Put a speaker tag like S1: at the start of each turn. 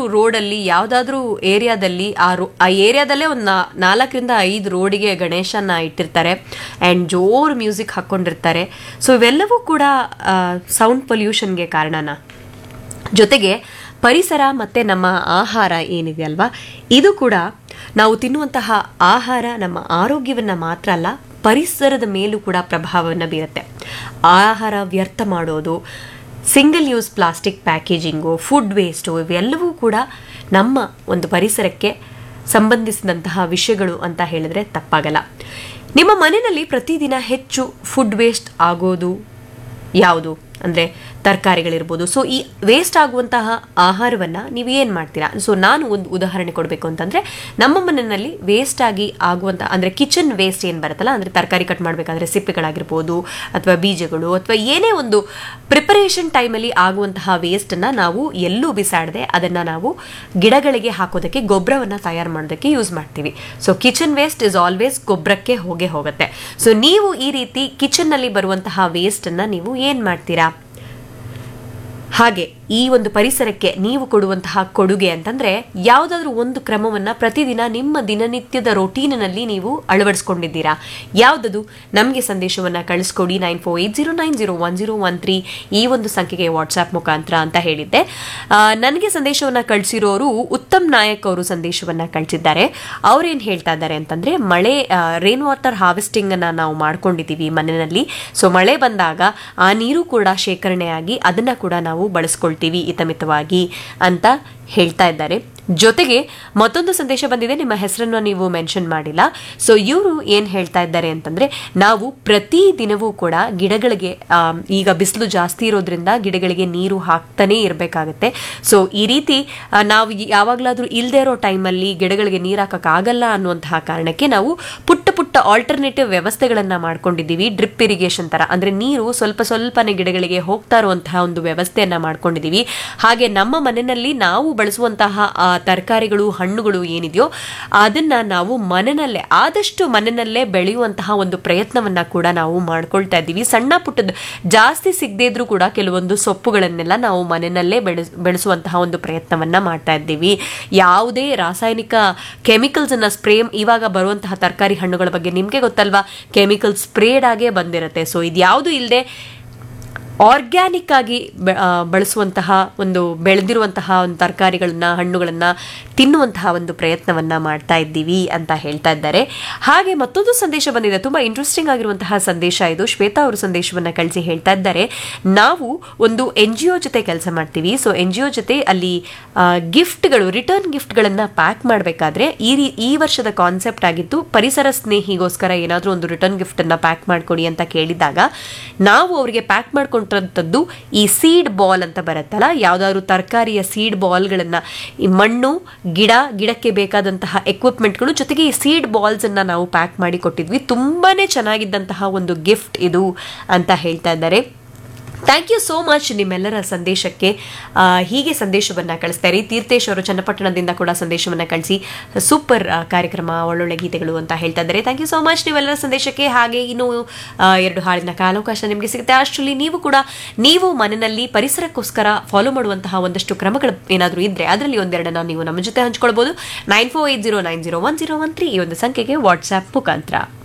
S1: ರೋಡಲ್ಲಿ ಯಾವುದಾದ್ರೂ ಏರಿಯಾದಲ್ಲಿ ಆ ರೋ ಆ ಏರಿಯಾದಲ್ಲೇ ಒಂದು ನಾಲ್ಕರಿಂದ ಐದು ರೋಡಿಗೆ ಗಣೇಶನ ಇಟ್ಟಿರ್ತಾರೆ ಆ್ಯಂಡ್ ಜೋರು ಮ್ಯೂಸಿಕ್ ಹಾಕ್ಕೊಂಡಿರ್ತಾರೆ ಸೊ ಇವೆಲ್ಲವೂ ಕೂಡ ಸೌಂಡ್ ಪೊಲ್ಯೂಷನ್ಗೆ ಕಾರಣನಾ ಜೊತೆಗೆ ಪರಿಸರ ಮತ್ತು ನಮ್ಮ ಆಹಾರ ಏನಿದೆ ಅಲ್ವಾ ಇದು ಕೂಡ ನಾವು ತಿನ್ನುವಂತಹ ಆಹಾರ ನಮ್ಮ ಆರೋಗ್ಯವನ್ನು ಮಾತ್ರ ಅಲ್ಲ ಪರಿಸರದ ಮೇಲೂ ಕೂಡ ಪ್ರಭಾವವನ್ನು ಬೀರುತ್ತೆ ಆಹಾರ ವ್ಯರ್ಥ ಮಾಡೋದು ಸಿಂಗಲ್ ಯೂಸ್ ಪ್ಲಾಸ್ಟಿಕ್ ಪ್ಯಾಕೇಜಿಂಗು ಫುಡ್ ವೇಸ್ಟು ಇವೆಲ್ಲವೂ ಕೂಡ ನಮ್ಮ ಒಂದು ಪರಿಸರಕ್ಕೆ ಸಂಬಂಧಿಸಿದಂತಹ ವಿಷಯಗಳು ಅಂತ ಹೇಳಿದ್ರೆ ತಪ್ಪಾಗಲ್ಲ ನಿಮ್ಮ ಮನೆಯಲ್ಲಿ ಪ್ರತಿದಿನ ಹೆಚ್ಚು ಫುಡ್ ವೇಸ್ಟ್ ಆಗೋದು ಯಾವುದು ಅಂದರೆ ತರಕಾರಿಗಳಿರ್ಬೋದು ಸೊ ಈ ವೇಸ್ಟ್ ಆಗುವಂತಹ ಆಹಾರವನ್ನು ನೀವು ಏನು ಮಾಡ್ತೀರಾ ಸೊ ನಾನು ಒಂದು ಉದಾಹರಣೆ ಕೊಡಬೇಕು ಅಂತಂದರೆ ನಮ್ಮ ಮನೆಯಲ್ಲಿ ವೇಸ್ಟ್ ಆಗಿ ಆಗುವಂಥ ಅಂದರೆ ಕಿಚನ್ ವೇಸ್ಟ್ ಏನು ಬರುತ್ತಲ್ಲ ಅಂದರೆ ತರಕಾರಿ ಕಟ್ ಮಾಡಬೇಕಾದ್ರೆ ಸಿಪ್ಪೆಗಳಾಗಿರ್ಬೋದು ಅಥವಾ ಬೀಜಗಳು ಅಥವಾ ಏನೇ ಒಂದು ಪ್ರಿಪರೇಷನ್ ಟೈಮಲ್ಲಿ ಆಗುವಂತಹ ವೇಸ್ಟನ್ನು ನಾವು ಎಲ್ಲೂ ಬಿಸಾಡದೆ ಅದನ್ನು ನಾವು ಗಿಡಗಳಿಗೆ ಹಾಕೋದಕ್ಕೆ ಗೊಬ್ಬರವನ್ನು ತಯಾರು ಮಾಡೋದಕ್ಕೆ ಯೂಸ್ ಮಾಡ್ತೀವಿ so kitchen waste is always ಗೊಬ್ಬರಕ್ಕೆ ಹೋಗೇ ಹೋಗುತ್ತೆ ಸೊ ನೀವು ಈ ರೀತಿ ಕಿಚನ್ನಲ್ಲಿ ಬರುವಂತಹ ವೇಸ್ಟನ್ನು ನೀವು ಏನು ಮಾಡ್ತೀರಾ ಹಾಗೆ ಈ ಒಂದು ಪರಿಸರಕ್ಕೆ ನೀವು ಕೊಡುವಂತಹ ಕೊಡುಗೆ ಅಂತಂದ್ರೆ ಯಾವುದಾದ್ರೂ ಒಂದು ಕ್ರಮವನ್ನ ಪ್ರತಿದಿನ ನಿಮ್ಮ ದಿನನಿತ್ಯದ ರೊಟೀನಿನಲ್ಲಿ ನೀವು ಅಳವಡಿಸ್ಕೊಂಡಿದ್ದೀರಾ ಯಾವುದದು ನಮಗೆ ಸಂದೇಶವನ್ನ ಕಳಿಸ್ಕೊಡಿ nine four eight zero nine zero one zero one three ಈ ಒಂದು ಸಂಖ್ಯೆಗೆ ವಾಟ್ಸ್ಆಪ್ ಮುಖಾಂತರ ಅಂತ ಹೇಳಿದ್ದೆ ಆ, ನನಗೆ ಸಂದೇಶವನ್ನ ಕಳಿಸಿರೋರು ಉತ್ತಮ್ ನಾಯಕ್ ಅವರು ಸಂದೇಶವನ್ನ ಕಳಿಸಿದ್ದಾರೆ ಅವ್ರೇನ್ ಹೇಳ್ತಾ ಇದ್ದಾರೆ ಅಂತಂದ್ರೆ ಮಳೆ ರೇನ್ ವಾಟರ್ ಹಾರ್ವೆಸ್ಟಿಂಗ್ ಅನ್ನ ನಾವು ಮಾಡ್ಕೊಂಡಿದ್ದೀವಿ ಮನೆಯಲ್ಲಿ ಸೊ ಮಳೆ ಬಂದಾಗ ಆ ನೀರು ಕೂಡ ಶೇಖರಣೆಯಾಗಿ ಅದನ್ನ ಕೂಡ ನಾವು ಬಳಸ್ಕೊಳ್ತೀವಿ ಹಿತಮಿತವಾಗಿ ಅಂತ ಹೇಳ್ತಾ ಇದ್ದಾರೆ ಜೊತೆಗೆ ಮತ್ತೊಂದು ಸಂದೇಶ ಬಂದಿದೆ ನಿಮ್ಮ ಹೆಸರನ್ನು ನೀವು ಮೆನ್ಷನ್ ಮಾಡಿಲ್ಲ ಸೊ ಇವರು ಏನು ಹೇಳ್ತಾ ಇದ್ದಾರೆ ಅಂತಂದ್ರೆ ನಾವು ಪ್ರತಿ ದಿನವೂ ಕೂಡ ಗಿಡಗಳಿಗೆ ಆಮ್, ಈಗ ಬಿಸಿಲು ಜಾಸ್ತಿ ಇರೋದ್ರಿಂದ ಗಿಡಗಳಿಗೆ ನೀರು ಹಾಕ್ತಾನೇ ಇರಬೇಕಾಗತ್ತೆ ಸೊ ಈ ರೀತಿ ಆ, ನಾವು ಯಾವಾಗಲಾದ್ರೂ ಇಲ್ಲದೆ ಇರೋ ಟೈಮಲ್ಲಿ ಗಿಡಗಳಿಗೆ ನೀರು ಹಾಕಕ್ಕಾಗಲ್ಲ ಅನ್ನುವಂತಹ ಕಾರಣಕ್ಕೆ ನಾವು ಪುಟ್ಟ ಪುಟ್ಟ ಆಲ್ಟರ್ನೇಟಿವ್ ವ್ಯವಸ್ಥೆಗಳನ್ನ ಮಾಡ್ಕೊಂಡಿದ್ದೀವಿ ಡ್ರಿಪ್ ಇರಿಗೇಷನ್ ತರ ಅಂದ್ರೆ ನೀರು ಸ್ವಲ್ಪ ಸ್ವಲ್ಪನೇ ಗಿಡಗಳಿಗೆ ಹೋಗ್ತಾ ಇರುವಂತಹ ಒಂದು ವ್ಯವಸ್ಥೆಯನ್ನ ಮಾಡ್ಕೊಂಡಿದ್ದೀವಿ ಹಾಗೆ ನಮ್ಮ ಮನೆಯಲ್ಲಿ ನಾವು ಬಳಸುವಂತಹ ಆ ತರಕಾರಿಗಳು ಹಣ್ಣುಗಳು ಏನಿದೆಯೋ ಅದನ್ನ ನಾವು ಮನೆಯಲ್ಲೇ ಆದಷ್ಟು ಮನೆಯಲ್ಲೇ ಬೆಳೆಯುವಂತಹ ಒಂದು ಪ್ರಯತ್ನವನ್ನ ಕೂಡ ನಾವು ಮಾಡ್ಕೊಳ್ತಾ ಇದ್ದೀವಿ ಸಣ್ಣ ಪುಟ್ಟದ ಜಾಸ್ತಿ ಸಿಗದೇ ಇದ್ರೂ ಕೂಡ ಕೆಲವೊಂದು ಸೊಪ್ಪುಗಳನ್ನೆಲ್ಲ ನಾವು ಮನೆಯಲ್ಲೇ ಬೆಳೆಸ್ ಬೆಳೆಸುವಂತಹ ಒಂದು ಪ್ರಯತ್ನವನ್ನ ಮಾಡ್ತಾ ಇದ್ದೀವಿ ಯಾವುದೇ ರಾಸಾಯನಿಕ ಕೆಮಿಕಲ್ಸ್ ಅನ್ನ ಸ್ಪ್ರೇ ಇವಾಗ ಬರುವಂತಹ ತರಕಾರಿ ಹಣ್ಣುಗಳ ಬಗ್ಗೆ ನಿಮ್ಗೆ ಗೊತ್ತಲ್ವಾ ಕೆಮಿಕಲ್ ಸ್ಪ್ರೇಡ್ ಆಗೇ ಬಂದಿರುತ್ತೆ ಸೊ ಇದ್ಯಾವುದು ಇಲ್ಲದೆ ಆರ್ಗ್ಯಾನಿಕ್ ಆಗಿ ಬೆ- ಆ, ಬಳಸುವಂತಹ ಒಂದು ಬೆಳೆದಿರುವಂತಹ ಒಂದು ತರಕಾರಿಗಳನ್ನ ಹಣ್ಣುಗಳನ್ನ ತಿನ್ನುವಂತಹ ಒಂದು ಪ್ರಯತ್ನವನ್ನ ಮಾಡ್ತಾ ಇದ್ದೀವಿ ಅಂತ ಹೇಳ್ತಾ ಇದ್ದಾರೆ ಹಾಗೆ ಮತ್ತೊಂದು ಸಂದೇಶ ಬಂದಿದೆ ತುಂಬಾ ಇಂಟ್ರೆಸ್ಟಿಂಗ್ ಆಗಿರುವಂತಹ ಸಂದೇಶ ಇದು ಶ್ವೇತಾ ಅವರು ಸಂದೇಶವನ್ನ ಕಳಿಸಿ ಹೇಳ್ತಾ ಇದ್ದಾರೆ ನಾವು ಒಂದು ಎನ್ ಜಿ ಒ ಜೊತೆ ಕೆಲಸ ಮಾಡ್ತೀವಿ ಸೊ ಎನ್ ಜಿ ಒ ಜೊತೆ ಅಲ್ಲಿ ಗಿಫ್ಟ್ಗಳು ರಿಟರ್ನ್ ಗಿಫ್ಟ್ಗಳನ್ನ ಪ್ಯಾಕ್ ಮಾಡಬೇಕಾದ್ರೆ ಈ ರೀ ಈ ವರ್ಷದ ಕಾನ್ಸೆಪ್ಟ್ ಆಗಿತ್ತು ಪರಿಸರ ಸ್ನೇಹಿಗೋಸ್ಕರ ಏನಾದರೂ ಒಂದು ರಿಟರ್ನ್ ಗಿಫ್ಟ್ ಅನ್ನ ಪ್ಯಾಕ್ ಮಾಡ್ಕೊಡಿ ಅಂತ ಕೇಳಿದಾಗ ನಾವು ಅವರಿಗೆ ಪ್ಯಾಕ್ ಮಾಡ್ಕೊಂಡಂಥದ್ದು ಈ ಸೀಡ್ ಬಾಲ್ ಅಂತ ಬರುತ್ತಲ್ಲ ಯಾವ್ದಾದ್ರು ತರಕಾರಿಯ ಸೀಡ್ ಬಾಲ್ಗಳನ್ನ ಈ ಮಣ್ಣು ಗಿಡ ಗಿಡಕ್ಕೆ ಬೇಕಾದಂತಹ ಎಕ್ವಿಪ್ಮೆಂಟ್ಗಳು ಜೊತೆಗೆ ಈ ಸೀಡ್ ಬಾಲ್ಸ್ ಅನ್ನ ನಾವು ಪ್ಯಾಕ್ ಮಾಡಿ ಕೊಟ್ಟಿದ್ವಿ ತುಂಬಾನೇ ಚೆನ್ನಾಗಿದ್ದಂತಹ ಒಂದು ಗಿಫ್ಟ್ ಇದು ಅಂತ ಹೇಳ್ತಾ ಇದ್ದಾರೆ ಥ್ಯಾಂಕ್ ಯು ಸೋ ಮಚ್ ನಿಮ್ಮೆಲ್ಲರ ಸಂದೇಶಕ್ಕೆ ಆ, ಹೀಗೆ ಸಂದೇಶವನ್ನ ಕಳಿಸ್ತಾ ಇರಿ ತೀರ್ಥೇಶ್ ಅವರು ಚನ್ನಪಟ್ಟಣದಿಂದ ಕೂಡ ಸಂದೇಶವನ್ನ ಕಳಿಸಿ ಸೂಪರ್ ಆ, ಕಾರ್ಯಕ್ರಮ ಒಳ್ಳೊಳ್ಳೆ ಗೀತೆಗಳು ಅಂತ ಹೇಳ್ತಾ ಇದ್ದಾರೆ ಥ್ಯಾಂಕ್ ಯು ಸೋ ಮಚ್ ನೀವೆಲ್ಲರ ಸಂದೇಶಕ್ಕೆ ಹಾಗೆ ಇನ್ನು ಆ, ಎರಡು ಹಾಡಿನ ಕಾಲಾವಕಾಶ ನಿಮಗೆ ಸಿಗುತ್ತೆ ಅಷ್ಟರಲ್ಲಿ ನೀವು ಕೂಡ ನೀವು ಮನೆಯಲ್ಲಿ ಪರಿಸರಕ್ಕೋಸ್ಕರ ಫಾಲೋ ಮಾಡುವಂತಹ ಒಂದಷ್ಟು ಕ್ರಮಗಳು ಏನಾದರೂ ಇದ್ರೆ ಅದರಲ್ಲಿ ಒಂದೆರಡನ್ನ ನೀವು ನಮ್ಮ ಜೊತೆ ಹಂಚ್ಕೊಳ್ಬಹುದು nine four eight zero nine zero one zero one three ಈ ಒಂದು ಸಂಖ್ಯೆಗೆ ವಾಟ್ಸ್ಆ್ಯಪ್ ಮುಖಾಂತರ